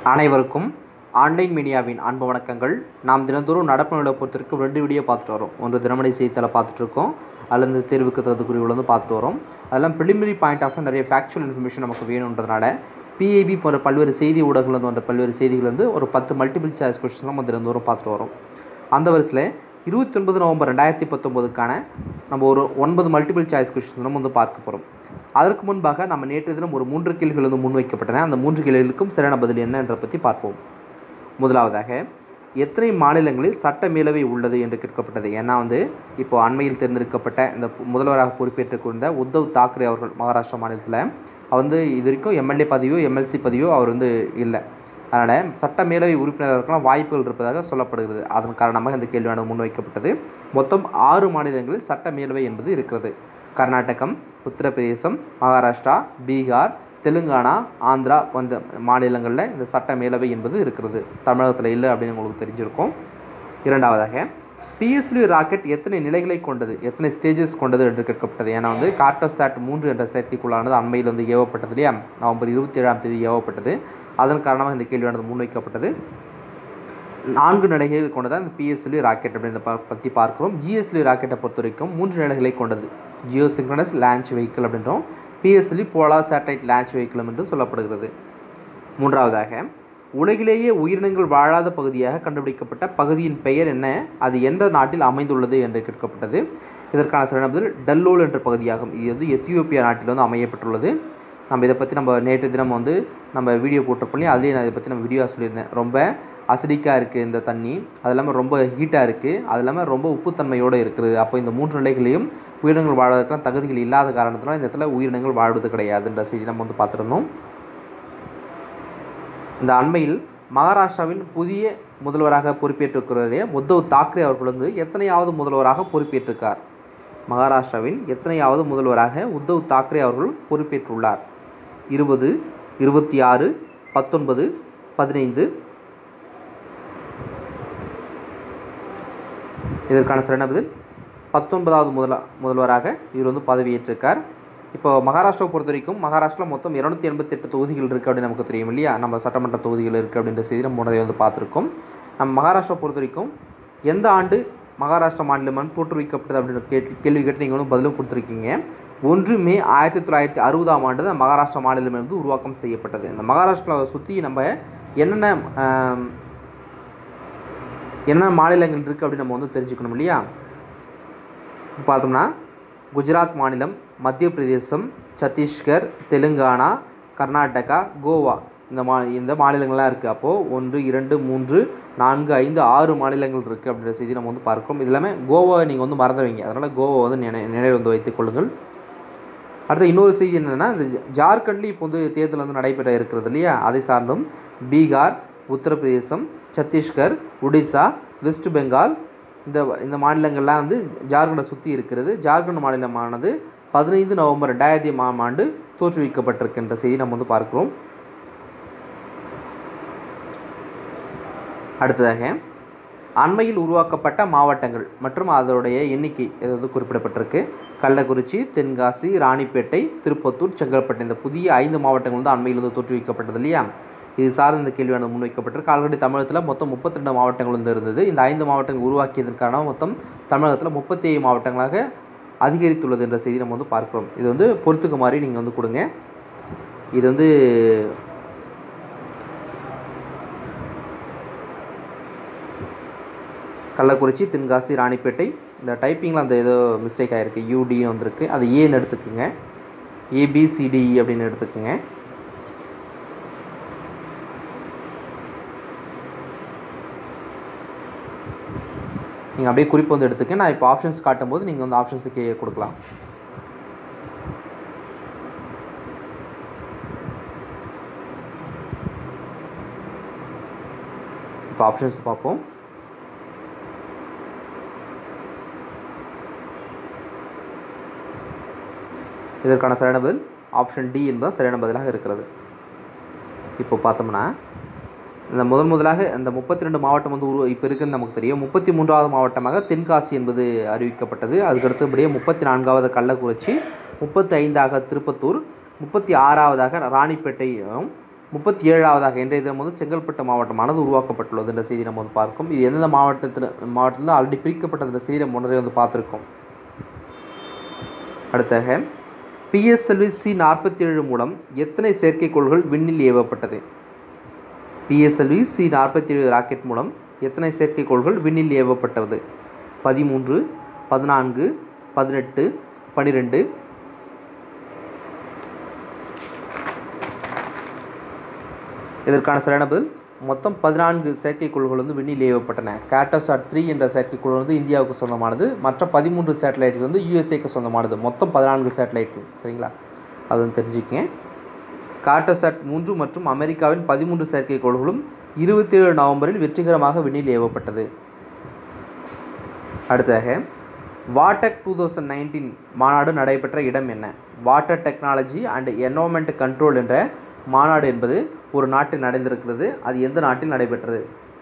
அனைவருக்கும் ஆன்லைன் மீடியாவின் அன்பு வணக்கங்கள் நாம் தினந்தோறும் நடப்பு நிலை பொறுத்திருக்கு ரெண்டு வீடியோ பார்த்துட்டு வரோம் ஒன்று தினமணி செய்தித்தாளை பார்த்துட்டு இருக்கோம் அதில் இருந்து தேர்வுக்கு தகுதிக்குரியவில் வந்து பார்த்துட்டு வரோம் அதெல்லாம் ப்ரிலிமினரி பாயிண்ட் ஆஃப் நிறைய ஃபேக்சுவல் இன்ஃபர்மேஷன் நமக்கு வேணுன்றதுனால பிஏபி போன்ற பல்வேறு செய்தி ஊடகங்கள் வந்து வந்த பல்வேறு செய்திகள் வந்து ஒரு பத்து மல்டிபிள் சாய்ஸ் கொஸ்டின்லாம் நம்ம தினந்தோறும் பார்த்துட்டு வரோம் அந்த வரிசையில் இருபத்தி ஒன்பது நவம்பர் ரெண்டாயிரத்தி பத்தொம்போதுக்கான நம்ம ஒரு ஒன்பது மல்டிபிள் சாய்ஸ் கொஸ்டின் நம்ம வந்து பார்க்க போகிறோம் அதற்கு முன்பாக நம்ம நேற்று தினம் ஒரு மூன்று கேள்விகள் வந்து முன்வைக்கப்பட்டன அந்த மூன்று கேள்விகளுக்கும் சரியான பதில் என்ன என்ற பற்றி பார்ப்போம் முதலாவதாக எத்தனை மாநிலங்களில் சட்ட மேலவை உள்ளது என்று கேட்கப்பட்டது ஏன்னா வந்து இப்போ அண்மையில் தேர்ந்தெடுக்கப்பட்ட இந்த பு- முதல்வராக பொறுப்பேற்றுக் கொண்ட உத்தவ் தாக்கரே அவர்கள் மகாராஷ்டிரா மாநிலத்தில் வந்து இது வரைக்கும் எம்எல்ஏ பதவியோ எம்எல்சி பதவியோ அவர் வந்து இல்லை அதனால் சட்ட மேலவை உறுப்பினர்களுக்கெல்லாம் வாய்ப்புகள் இருப்பதாக சொல்லப்படுகிறது அதன் காரணமாக இந்த கேள்வியானது முன்வைக்கப்பட்டது மொத்தம் ஆறு மாநிலங்களில் சட்ட மேலவை என்பது இருக்கிறது கர்நாடகம் உத்தரப்பிரதேசம் மகாராஷ்டிரா பீகார் தெலுங்கானா ஆந்திரா போன்ற மாநிலங்களில் இந்த சட்ட மேலவை என்பது இருக்கிறது தமிழகத்தில் இல்லை அப்படின்னு உங்களுக்கு தெரிஞ்சிருக்கும் இரண்டாவதாக பிஎஸ்எல்வி ராக்கெட் எத்தனை நிலைகளை கொண்டது எத்தனை ஸ்டேஜஸ் கொண்டது என்று கேட்கப்பட்டது ஏன்னா வந்து கார்டோசாட் மூன்று என்ற செயற்கைக்குள்ளானது அண்மையில் வந்து ஏவப்பட்டது இல்லையா நவம்பர் இருபத்தி ஏழாம் தேதி ஏவப்பட்டது அதன் காரணமாக இந்த கேள்வியானது முன்வைக்கப்பட்டது நான்கு நிலைகள் கொண்டது அந்த பிஎஸ்எல்வி ராக்கெட் அப்படின்றத ப- பற்றி பார்க்குறோம் ஜிஎஸ்எல்வி ராக்கெட்டை பொறுத்த வரைக்கும் மூன்று நிலைகளை கொண்டது ஜியோ சிங்க்ரனஸ் லான்ச் வெஹிக்கிள் அப்படின்றோம் PSLV polar satellite launch vehicle என்று சொல்லப்படுகிறது மூன்றாவதாக உலகிலேயே உயிரினங்கள் வாழாத பகுதியாக கண்டுபிடிக்கப்பட்ட பகுதியின் பெயர் என்ன அது எந்த நாட்டில் அமைந்துள்ளது என்று கேட்கப்பட்டது இதற்கான சரியான பதில் டல்லோல் என்ற பகுதியாகும் இது வந்து எத்தியோப்பியா நாட்டில் வந்து அமையப்பட்டுள்ளது நம்ம இதை பற்றி நம்ம நேற்று தினம் வந்து நம்ம வீடியோ போட்டிருப்போம் அதுலேயே நான் இதை பற்றி நம்ம வீடியோ சொல்லியிருந்தேன் ரொம்ப அசிடிக்காக இருக்குது இந்த தண்ணி அது இல்லாமல் ரொம்ப ஹீட்டாக இருக்குது அது இல்லாமல் ரொம்ப உப்புத்தன்மையோடு இருக்குது அப்போ இந்த மூன்று நிலைகளையும் உயிரினங்கள் வாழ்வதற்கான தகுதிகள் இல்லாத காரணத்தினால் இந்த இடத்துல உயிரினங்கள் வாழ்வது கிடையாதுன்ற செய்தி நம்ம வந்து பார்த்துருந்தோம் இந்த அண்மையில் மகாராஷ்டிராவின் புதிய முதல்வராக பொறுப்பேற்றிருக்கிறதே உத்தவ் தாக்கரே அவர்கள் வந்து எத்தனையாவது முதல்வராக பொறுப்பேற்றிருக்கார் மகாராஷ்டிராவின் எத்தனையாவது முதல்வராக உத்தவ் தாக்கரே அவர்கள் பொறுப்பேற்றுள்ளார் இருபது இருபத்தி ஆறு பத்தொன்பது பதினைந்து இதற்கான சரியான பதில் பத்தொன்பதாவது முதல முதல்வராக இவர் வந்து பதவியேற்றிருக்கார் இப்போ மகாராஷ்டிராவை பொறுத்த வரைக்கும் மகாராஷ்டிரா மொத்தம் இரநூத்தி எண்பத்தெட்டு தொகுதிகள் இருக்குது அப்படின்னு நமக்கு தெரியும் இல்லையா நம்ம சட்டமன்ற தொகுதிகள் இருக்குது அப்படின்ற செய்தி நம்ம முன்னாடி வந்து பார்த்துருக்கோம் நம்ம மகாராஷ்டிரா பொறுத்த வரைக்கும் எந்த ஆண்டு மகாராஷ்டிரா மாநிலம் வந்து தோற்றுவிக்கப்பட்டது அப்படின்ற கேள்வி கேள்வி கேட்டு நீங்கள் வந்து பதிலும் கொடுத்துருக்கீங்க ஒன்று மே ஆயிரத்தி தொள்ளாயிரத்தி அறுபதாம் ஆண்டு தான் மகாராஷ்டிரா மாநிலம் வந்து உருவாக்கம் செய்யப்பட்டது இந்த மகாராஷ்டிராவை சுற்றி நம்ம என்னென்ன ஆம், என்ன மாநிலங்கள் இருக்குது அப்படின்னு நம்ம வந்து தெரிஞ்சுக்கணும் இல்லையா இப்போ பார்த்தோம்னா குஜராத் மாநிலம் மத்திய பிரதேசம் சத்தீஸ்கர் தெலுங்கானா கர்நாடகா கோவா இந்த மா இந்த மாநிலங்கள்லாம் இருக்குது அப்போது ஒன்று இரண்டு மூன்று நான்கு ஐந்து ஆறு மாநிலங்கள் இருக்குது அப்படின்ற செய்தி நம்ம வந்து பார்க்கிறோம் இது எல்லாமே கோவாவை நீங்கள் வந்து மறந்துடுவீங்க அதனால் கோவா வந்து நினை நினைவு வந்து வைத்துக் கொள்ளுங்கள் அடுத்து இன்னொரு செய்தி என்னென்னா இந்த ஜா- ஜார்க்கண்ட்லேயும் இப்போ வந்து தேர்தல் வந்து நடைபெற இருக்கிறது இல்லையா அதை சார்ந்தும் பீகார் உத்தரப்பிரதேசம் சத்தீஸ்கர் ஒடிசா வெஸ்ட் பெங்கால் இந்த இந்த மாநிலங்கள்லாம் வந்து ஜார்க்கண்டை சுற்றி இருக்கிறது ஜார்க்கண்ட் மாநிலமானது பதினைந்து நவம்பர் ரெண்டாயிரத்தி ஆம் ஆண்டு தோற்றுவிக்கப்பட்டிருக்கின்ற செய்தி நம்ம வந்து பார்க்கிறோம் அடுத்ததாக அண்மையில் உருவாக்கப்பட்ட மாவட்டங்கள் மற்றும் அதோடைய எண்ணிக்கை இது வந்து குறிப்பிடப்பட்டிருக்கு கள்ளக்குறிச்சி தென்காசி ராணிப்பேட்டை திருப்பத்தூர் செங்கல்பட்டு இந்த புதிய ஐந்து மாவட்டங்கள் வந்து அண்மையில் வந்து தோற்றுவிக்கப்பட்டது இல்லையா இது சார்ந்த இந்த கேள்வியானது முன்வைக்கப்பட்டிருக்கு ஆல்ரெடி தமிழகத்தில் மொத்தம் முப்பத்தி ரெண்டு மாவட்டங்கள் வந்து இருந்தது இந்த ஐந்து மாவட்டங்கள் உருவாக்கியதற்கான மொத்தம் தமிழகத்தில் முப்பத்தி ஏழு மாவட்டங்களாக அதிகரித்துள்ளது என்ற செய்தி நம்ம வந்து பார்க்கிறோம் இது வந்து பொறுத்துக்கு மாதிரி நீங்கள் வந்து கொடுங்க இது வந்து கள்ளக்குறிச்சி தென்காசி ராணிப்பேட்டை இந்த டைப்பிங்கில் அந்த ஏதோ மிஸ்டேக் ஆகிருக்கு யூடின்னு வந்திருக்கு அது ஏன்னு எடுத்துக்கோங்க ஏபிசிடிஇ அப்படின்னு எடுத்துக்கோங்க நீங்கள் அப்படியே குறிப்பு வந்து எடுத்துக்க நான் இப்போ ஆப்ஷன்ஸ் காட்டும்போது நீங்கள் வந்து ஆப்ஷன்ஸுக்கு கொடுக்கலாம் இப்போ ஆப்ஷன்ஸ் பார்ப்போம் இதற்கான சரியான பதில் ஆப்ஷன் டி என்பது சரியான பதிலாக இருக்கிறது இப்போ பார்த்தோம்னா இந்த முதன் முதலாக இந்த முப்பத்தி ரெண்டு மாவட்டம் வந்து உருவ இப்போ இருக்குன்னு நமக்கு தெரியும் முப்பத்தி மூன்றாவது மாவட்டமாக தென்காசி என்பது அறிவிக்கப்பட்டது அதுக்கு அடுத்தபடியே முப்பத்தி நான்காவது கள்ளக்குறிச்சி முப்பத்தி ஐந்தாக திருப்பத்தூர் முப்பத்தி ஆறாவதாக ராணிப்பேட்டையும் முப்பத்தி ஏழாவதாக இன்றைய தினம் வந்து செங்கல்பட்டு மாவட்டமானது உருவாக்கப்பட்டுள்ளது என்ற செய்தி நம்ம வந்து பார்க்கும் இது எந்தெந்த மாவட்டத்தில் மாவட்டத்தில் ஆல்ரெடி பிரிக்கப்பட்டது என்ற செய்தி நம்ம முன்னரே வந்து பார்த்துருக்கோம் அடுத்தாக பிஎஸ்எல்வி சி நாற்பத்தி ஏழு மூலம் எத்தனை செயற்கைக்கோள்கள் விண்ணில் ஏவப்பட்டது பிஎஸ்எல்வி சி நாற்பத்தி ஏழு ராக்கெட் மூலம் எத்தனை செயற்கைக்கோள்கள் விண்ணில் ஏவப்பட்டது பதிமூன்று பதினான்கு பதினெட்டு பன்னிரெண்டு இதற்கான சரியான பதில் மொத்தம் பதினான்கு செயற்கைக்கோள்கள் வந்து விண்ணில் ஏவப்பட்டன கேட்டோசாட் த்ரீ என்ற செயற்கைக்கோள் வந்து இந்தியாவுக்கு சொந்தமானது மற்ற பதிமூன்று சேட்டலைட் வந்து யூஎஸ்ஏக்கு சொந்தமானது மொத்தம் பதினான்கு சேட்டலைட் சரிங்களா அது வந்து தெரிஞ்சுக்கங்க கார்டோசாட் மூன்று மற்றும் அமெரிக்காவின் பதிமூன்று செயற்கைக்கோள்களும் இருபத்தி ஏழு நவம்பரில் வெற்றிகரமாக விண்ணில் ஏவப்பட்டது அடுத்ததாக வாட்டக் டூ தௌசண்ட் நைன்டீன் மாநாடு நடைபெற்ற இடம் என்ன water technology and environment control என்ற மாநாடு என்பது ஒரு நாட்டில் நடந்திருக்கிறது அது எந்த நாட்டில் நடைபெற்றது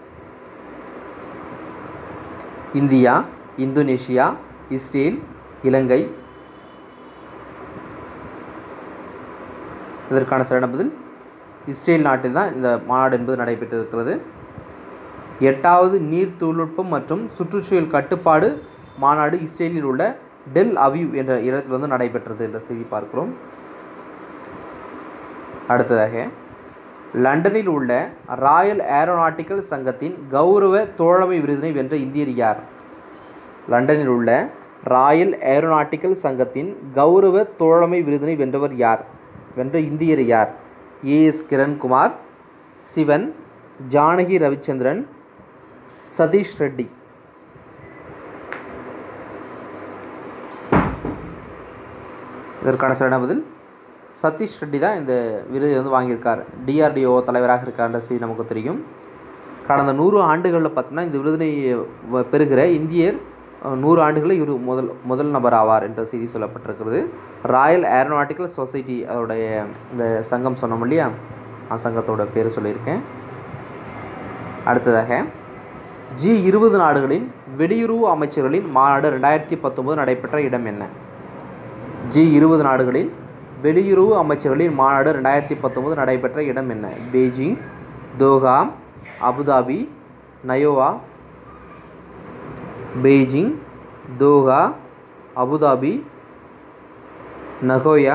இந்தியா இந்தோனேஷியா இஸ்ரேல் இலங்கை இதற்கான சரியான பதில் இஸ்ரேல் நாட்டில் தான் இந்த மாநாடு என்பது நடைபெற்றிருக்கிறது எட்டாவது நீர் தொழில்நுட்பம் மற்றும் சுற்றுச்சூழல் கட்டுப்பாடு மாநாடு இஸ்ரேலில் உள்ள டெல் அவிவ் என்ற இடத்தில் வந்து நடைபெற்றது என்ற செய்தி பார்க்கிறோம் அடுத்ததாக லண்டனில் உள்ள ராயல் ஏரோநாட்டிக்கல் சங்கத்தின் கௌரவ தோழமை விருதினை வென்ற இந்தியர் யார் லண்டனில் உள்ள ராயல் ஏரோநாட்டிக்கல் சங்கத்தின் கௌரவ தோழமை விருதினை வென்றவர் யார் வென்ற இந்தியர் யார் ஏஎஸ் கிரண்குமார் சிவன் ஜானகி ரவிச்சந்திரன் சதீஷ் ரெட்டி இதற்கான சரியான பதில் சதீஷ் ரெட்டி தான் இந்த விருதை வந்து வாங்கியிருக்கார் டிஆர்டிஓ தலைவராக இருக்கார்ன்ற செய்தி நமக்கு தெரியும் கடந்த நூறு ஆண்டுகளில் பார்த்தோம்னா இந்த விருதினை வ- பெறுகிற இந்தியர் அஹ், நூறு ஆண்டுகளில் இவர் முதல் முதல் நபர் ஆவார் என்ற செய்தி சொல்லப்பட்டிருக்கிறது ராயல் ஏரோநாட்டிக்கல் சொசைட்டி அதோடைய இந்த சங்கம் சொன்னோம் இல்லையா அந்த சங்கத்தோட பேர் சொல்லியிருக்கேன் அடுத்ததாக ஜி இருபது நாடுகளின் வெளியுறவு அமைச்சர்களின் மாநாடு ரெண்டாயிரத்தி பத்தொம்போது நடைபெற்ற இடம் என்ன ஜி இருபது நாடுகளின் வெளியுறவு அமைச்சர்களின் மாநாடு ரெண்டாயிரத்தி பத்தொம்போது நடைபெற்ற இடம் என்ன Beijing Doha Abu Dhabi Nagoya Beijing Doha Abu Dhabi Nagoya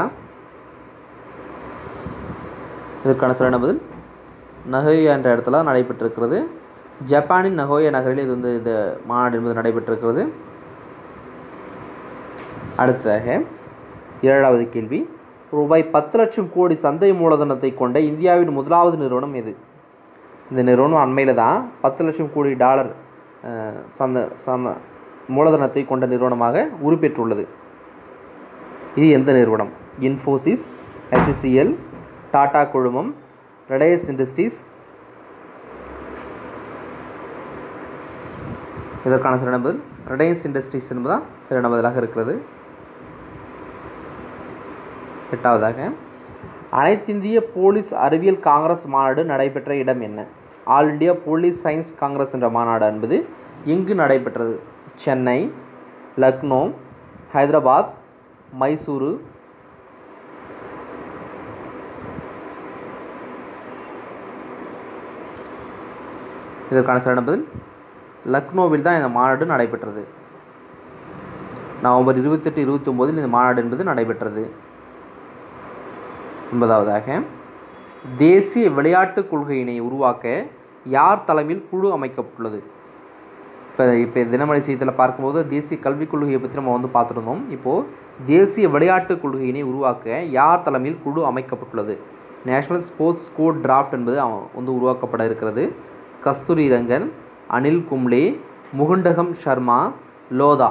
இதற்கான சரியான பதில் நகோயா என்ற இடத்துல நடைபெற்றிருக்கிறது ஜப்பானின் நகோயா நகரில் இது வந்து இந்த மாநாடு என்பது நடைபெற்றிருக்கிறது அடுத்ததாக ஏழாவது கேள்வி ரூபாய் பத்து லட்சம் கோடி சந்தை மூலதனத்தை கொண்ட இந்தியாவின் முதலாவது நிறுவனம் எது இந்த நிறுவனம் அண்மையில் தான் பத்து லட்சம் கோடி டாலர் அஹ், சந்த சம மூலதனத்தை கொண்ட நிறுவனமாக உருப்பெற்றுள்ளது இது எந்த நிறுவனம் இன்ஃபோசிஸ் HCL டாடா குழுமம் ரிலையன்ஸ் இண்டஸ்ட்ரீஸ் இதற்கான சரியான பதில் ரிலையன்ஸ் இண்டஸ்ட்ரீஸ் என்பதுதான் சரியான பதிலாக இருக்கிறது எட்டாவதாக அனைத்திந்திய போலீஸ் அறிவியல் காங்கிரஸ் மாநாடு நடைபெற்ற இடம் என்ன all India police science congress என்ற மாநாடு என்பது எங்கு நடைபெற்றது சென்னை லக்னோ ஹைதராபாத் மைசூரு இதற்கான சரியான பதில் லக்னோவில் தான் இந்த மாநாடு நடைபெற்றது நவம்பர் இருபத்தெட்டு இருபத்தி ஒம்போதில் இந்த மாநாடு என்பது நடைபெற்றது ஒன்பதாவதாக தேசிய விளையாட்டுக் கொள்கையினை உருவாக்க யார் தலைமையில் குழு அமைக்கப்பட்டுள்ளது இப்போ இப்போ தினமணி செய்தியில் பார்க்கும்போது தேசிய கல்விக் கொள்கையை பற்றி நம்ம வந்து பார்த்துருந்தோம் இப்போது தேசிய விளையாட்டுக் கொள்கையினை உருவாக்க யார் தலைமையில் குழு அமைக்கப்பட்டுள்ளது நேஷனல் ஸ்போர்ட்ஸ் கோட் டிராஃப்ட் என்பது அவ- வந்து உருவாக்கப்பட இருக்கிறது கஸ்தூரி ரங்கன் அனில் கும்ளே முகுண்டகம் சர்மா லோதா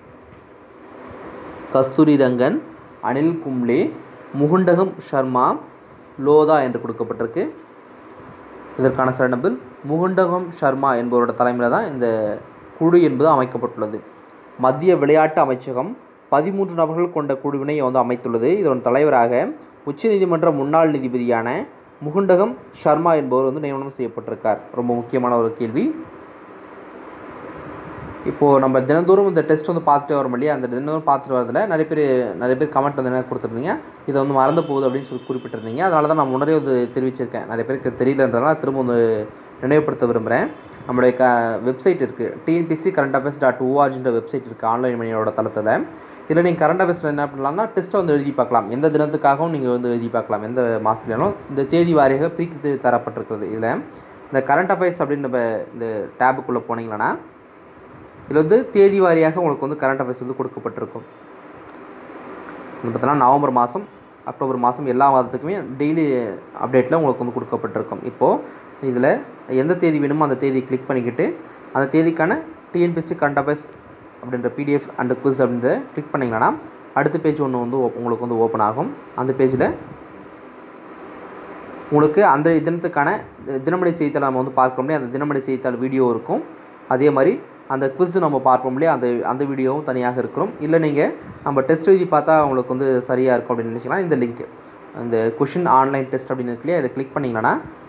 கஸ்தூரி ரங்கன் அனில் கும்ளே முகுண்டகம் சர்மா லோதா என்று கொடுக்கப்பட்டிருக்கு இதற்கான சரியான முகுண்டகம் சர்மா என்பவரோட தலைமையில் தான் இந்த குழு என்பது அமைக்கப்பட்டுள்ளது மத்திய விளையாட்டு அமைச்சகம் பதிமூன்று நபர்கள் கொண்ட குழுவினை வந்து அமைத்துள்ளது இதன் தலைவராக உச்சநீதிமன்ற முன்னாள் நீதிபதியான முகுண்டகம் சர்மா என்பவர் வந்து நியமனம் செய்யப்பட்டிருக்கார் ரொம்ப முக்கியமான ஒரு கேள்வி இப்போது நம்ம தினந்தோறும் இந்த டெஸ்ட் வந்து பார்த்துட்டே வரோம் இல்லையா அந்த தினந்தோறும் பார்த்துட்டு வரதுல நிறைய பேர் நிறைய பேர் கமெண்ட் வந்து என்ன கொடுத்துருந்தீங்க இதை வந்து மறந்து போகுது அப்படின்னு சொல்லி குறிப்பிட்டிருந்தீங்க அதனால தான் நான் முன்னாடியே வந்து தெரிவிச்சிருக்கேன் நிறைய பேருக்கு தெரியலன்றதுனால திரும்ப வந்து நினைவுபடுத்த விரும்புகிறேன் நம்மளுடைய க வெப்சைட் இருக்குது டிஎன்பிசி கரண்ட் அஃபேர்ஸ் டாட் ஓஆர்ஜின்ற வெப்சைட் இருக்குது ஆன்லைன் மணியோட தளத்தில் இதில் நீங்கள் கரண்ட் அஃபேர்ஸில் என்ன பண்ணலாம்னா டெஸ்ட்டை வந்து எழுதி பார்க்கலாம் எந்த தினத்துக்காகவும் நீங்கள் வந்து எழுதி பார்க்கலாம் எந்த மாதத்துலையும் இந்த தேதி வாரியாக பிரித்து தரப்பட்டிருக்கிறது இதில் இந்த கரண்ட் அஃபேர்ஸ் அப்படின்னு நம்ம இந்த டேபுக்குள்ளே போனீங்கன்னா இதில் வந்து தேதி வாரியாக உங்களுக்கு வந்து கரண்ட் அஃபேர்ஸ் வந்து கொடுக்கப்பட்டிருக்கும் இது பார்த்தோன்னா நவம்பர் மாதம் அக்டோபர் மாதம் எல்லா மாதத்துக்குமே டெய்லி அப்டேட்டில் உங்களுக்கு வந்து கொடுக்கப்பட்டிருக்கும் இப்போது இதில் எந்த தேதி வேணுமோ அந்த தேதி கிளிக் பண்ணிக்கிட்டு அந்த தேதிக்கான டிஎன்பிஎஸ்சி கரண்ட் அஃபேர்ஸ் அப்படின்ற பிடிஎஃப் அண்ட் குவிஸ் அப்படின்றத கிளிக் பண்ணிங்கன்னா அடுத்த பேஜ் ஒன்று வந்து op- உங்களுக்கு வந்து ஓப்பன் ஆகும் அந்த பேஜில் உங்களுக்கு அந்த தினத்துக்கான தினமணி செய்தித்தாள் நம்ம வந்து பார்க்க முடியும் அந்த தினமணி செய்தித்தாள் வீடியோ இருக்கும் அதே மாதிரி அந்த குவிஸ் நம்ம பார்ப்போம் இல்லையா அந்த அந்த வீடியோவும் தனியாக இருக்கிறோம் இல்லை நீங்கள் நம்ம டெஸ்ட் எழுதி பார்த்தா உங்களுக்கு வந்து சரியாக இருக்கும் அப்படின்னு நினச்சிங்கன்னா இந்த லிங்க் இந்த கொஷின் ஆன்லைன் டெஸ்ட் அப்படின்னு இருக்கு இல்லையா இதை கிளிக் பண்ணிங்கன்னா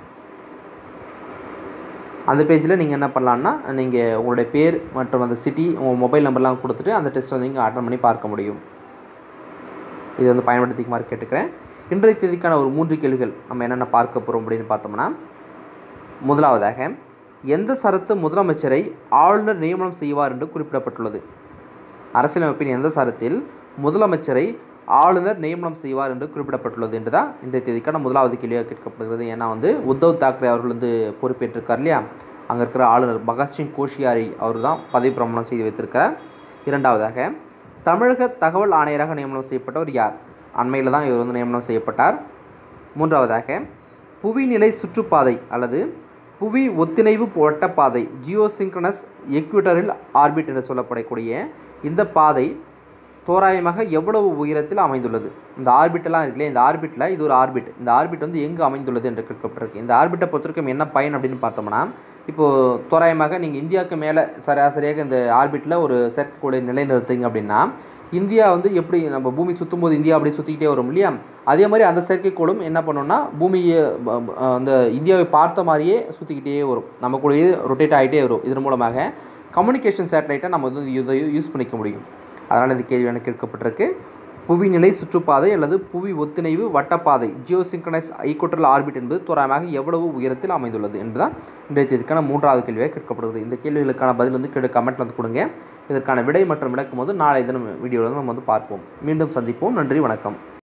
அந்த பேஜில் நீங்கள் என்ன பண்ணலான்னா நீங்கள் உங்களுடைய பேர் மற்றும் அந்த சிட்டி உங்கள் மொபைல் நம்பர்லாம் கொடுத்துட்டு அந்த டெஸ்ட் வந்து நீங்கள் அட்டன் பண்ணி பார்க்க முடியும் இது வந்து பயன்படுத்திக்குமாறு கேட்டுக்கிறேன் இன்றைய தேதிக்கான ஒரு மூன்று கேள்விகள் நம்ம என்னென்ன பார்க்க போகிறோம் அப்படின்னு பார்த்தோம்னா முதலாவதாக எந்த சரத்து முதலமைச்சரை ஆளுநர் நியமனம் செய்வார் என்று குறிப்பிடப்பட்டுள்ளது அரசியலமைப்பின் எந்த சரத்தில் முதலமைச்சரை ஆளுநர் நியமனம் செய்வார் என்று குறிப்பிடப்பட்டுள்ளது என்று தான் இன்றைய தேதிக்கான முதலாவது கேள்வியாக கேட்கப்படுகிறது ஏன்னா வந்து உத்தவ் தாக்கரே அவர்கள் வந்து பொறுப்பேற்றிருக்கார் இல்லையா அங்கே இருக்கிற ஆளுநர் பகத்சிங் கோஷியாரி அவர் தான் பதவி பிரமாணம் செய்து வைத்திருக்கிறார் இரண்டாவதாக தமிழக தகவல் ஆணையராக நியமனம் செய்யப்பட்டவர் யார் அண்மையில் தான் இவர் வந்து நியமனம் செய்யப்பட்டார் மூன்றாவதாக புவிநிலை சுற்றுப்பாதை அல்லது புவி ஒத்திணைவு வட்டப்பாதை ஜியோசிங்க்ரனஸ் எக்விட்டரில் ஆர்பிட் என்று சொல்லப்படக்கூடிய இந்த பாதை தோராயமாக எவ்வளவு உயரத்தில் அமைந்துள்ளது இந்த ஆர்பிட்டெல்லாம் இருக்குல்லையே இந்த ஆர்பிட்டில் இது ஒரு ஆர்பிட் இந்த ஆர்பிட் வந்து எங்கு அமைந்துள்ளது என்று கேட்கப்பட்டிருக்கு இந்த ஆர்பிட்டை பொறுத்தவரைக்கும் என்ன பயன் அப்படின்னு பார்த்தோம்னா இப்போது தோராயமாக நீங்கள் இந்தியாவுக்கு மேலே சராசரியாக இந்த ஆர்பிட்டில் ஒரு செயற்கைக்கோளை நிலைநிறுத்துங்க அப்படின்னா இந்தியா வந்து எப்படி நம்ம பூமி சுற்றும் போது இந்தியா அப்படியே சுற்றிக்கிட்டே வரும் இல்லையா அதே மாதிரி அந்த செயற்கைக்கோளும் என்ன பண்ணுன்னா பூமியை ப- ப- அந்த இந்தியாவை பார்த்த மாதிரியே சுற்றிக்கிட்டே வரும் நம்ம கூடயே ரொட்டேட் ஆகிட்டே வரும் இதன் மூலமாக கம்யூனிகேஷன் சேட்டலைட்டை நம்ம வந்து இதை யூஸ் பண்ணிக்க முடியும் அதனால் இந்த கேள்வி எனக்கு கேட்கப்பட்டிருக்கு புவிநிலை சுற்றுப்பாதை அல்லது புவி ஒத்திணைவு வட்டப்பாதை ஜியோசிங்க்ரனைஸ் ஈக்குவட்டல் ஆர்பிட் என்பது தோராயமாக எவ்வளவு உயரத்தில் அமைந்துள்ளது என்பதுதான் இன்றைய தேதிக்கான மூன்றாவது கேள்வியாக கேட்கப்படுகிறது இந்த கேள்விகளுக்கான பதில் வந்து கீழே கமெண்ட்ல வந்து கொடுங்க இதற்கான விடை மற்றும் விளக்கும் போது நாளை தினம் வீடியோவில் வந்து நம்ம வந்து பார்ப்போம் மீண்டும் சந்திப்போம் நன்றி வணக்கம்